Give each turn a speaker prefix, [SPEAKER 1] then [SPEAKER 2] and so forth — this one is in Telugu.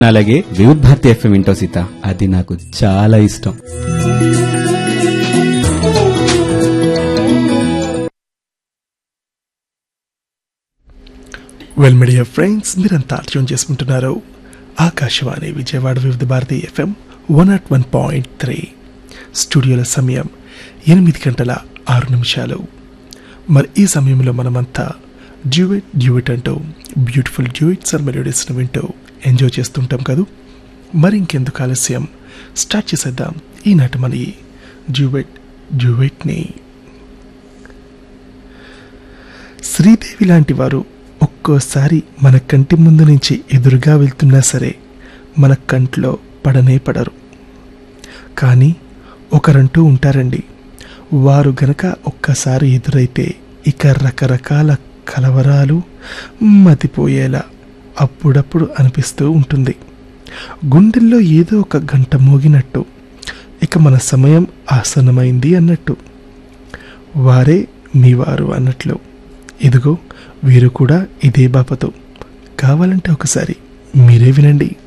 [SPEAKER 1] అలాగే వివిధ్ భారతి ఎఫ్ఎం వింటావు సీత అది నాకు చాలా ఇష్టం
[SPEAKER 2] వెల్ మీడియా ఫ్రెండ్స్ మీరంతా అర్జున్ చేసుకుంటున్నారు Akashvani Vijayawada Vividh Bharati FM one not one point three స్టూడియోల సమయం ఎనిమిది గంటల ఆరు నిమిషాలు మరి ఈ సమయంలో మనమంతా డ్యూయట్ డ్యూయట్ అంటూ బ్యూటిఫుల్ డ్యూయిట్స్ ఆర్ మెలోడీస్ను వింటూ ఎంజాయ్ చేస్తుంటాం కదూ మరి ఇంకెందుకు ఆలస్యం స్టార్ట్ చేసేద్దాం ఈనాటి మన ఈ డ్యూయట్ డ్యూయట్ని శ్రీదేవి లాంటి వారు ఒక్కోసారి మన కంటి ముందు నుంచి ఎదురుగా వెళ్తున్నా సరే మన కంట్లో పడనే పడరు కానీ ఒకరంటూ ఉంటారండి వారు గనక ఒక్కసారి ఎదురైతే ఇక రకరకాల కలవరాలు మతిపోయేలా అప్పుడప్పుడు అనిపిస్తూ ఉంటుంది గుండెల్లో ఏదో ఒక గంట మోగినట్టు ఇక మన సమయం ఆసన్నమైంది అన్నట్టు వారే మీ వారు అన్నట్లు ఇదిగో వీరు కూడా ఇదే బాపతో కావాలంటే ఒకసారి మీరే వినండి